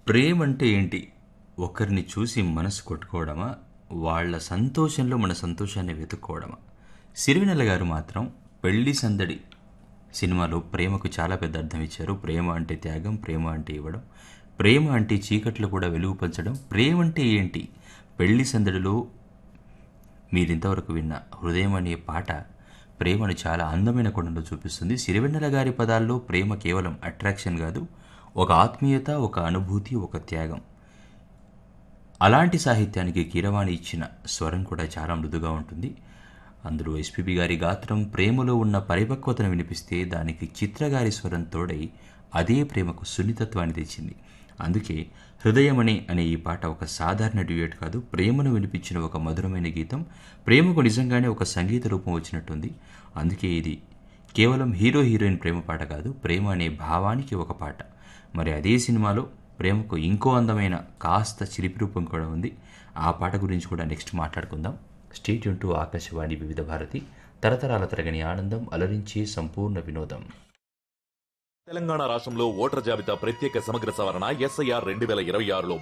ప్రేమ అంటే ఏంటి ఒకరిని చూసి మనసు కొట్టుకోవడమా వాళ్ళ సంతోషంలో మన సంతోషాన్ని వెతుక్కోవడమా సిరివెన్నెల గారు మాత్రం పెళ్లి సందడి సినిమాలో ప్రేమకు చాలా పెద్ద అర్థం ఇచ్చారు ప్రేమ అంటే త్యాగం ప్రేమ అంటే ఇవ్వడం ప్రేమ అంటే చీకట్లు కూడా వెలుగు పంచడం ప్రేమ అంటే ఏంటి పెళ్లి సందడిలో మీరింతవరకు విన్న హృదయం అనే పాట ప్రేమను చాలా అందమైన కొండలో చూపిస్తుంది సిరివెన్నెల గారి పదాల్లో ప్రేమ కేవలం అట్రాక్షన్ కాదు ఒక ఆత్మీయత ఒక అనుభూతి ఒక త్యాగం అలాంటి సాహిత్యానికి కీరవాణి ఇచ్చిన స్వరం కూడా చాలా మృదుగా ఉంటుంది అందులో ఎస్పీబి గారి గాత్రం ప్రేమలో ఉన్న పరిపక్వతను వినిపిస్తే దానికి చిత్రగారి స్వరం తోడై అదే ప్రేమకు సున్నితత్వాన్ని తెచ్చింది అందుకే హృదయమణి అనే ఈ పాట ఒక సాధారణ డ్యూయట్ కాదు ప్రేమను వినిపించిన ఒక మధురమైన గీతం ప్రేమకు నిజంగానే ఒక సంగీత రూపం వచ్చినట్టుంది అందుకే ఇది కేవలం హీరో హీరోయిన్ ప్రేమ పాట కాదు ప్రేమ అనే భావానికి ఒక పాట మరి అదే సినిమాలో ప్రేమకు ఇంకో అందమైన కాస్త చిలిపి రూపం కూడా ఉంది ఆ పాట గురించి కూడా నెక్స్ట్ మాట్లాడుకుందాం స్టేట్ టు ఆకాశవాణి వివిధ భారతి తరతరాల తరగని ఆనందం అలరించే సంపూర్ణ వినోదం తెలంగాణ రాష్ట్రంలో ఓటర్ జాబితా ప్రత్యేక సమగ్ర సవరణ ఎస్ఐఆర్ రెండు వేల ఇరవై ఆరులో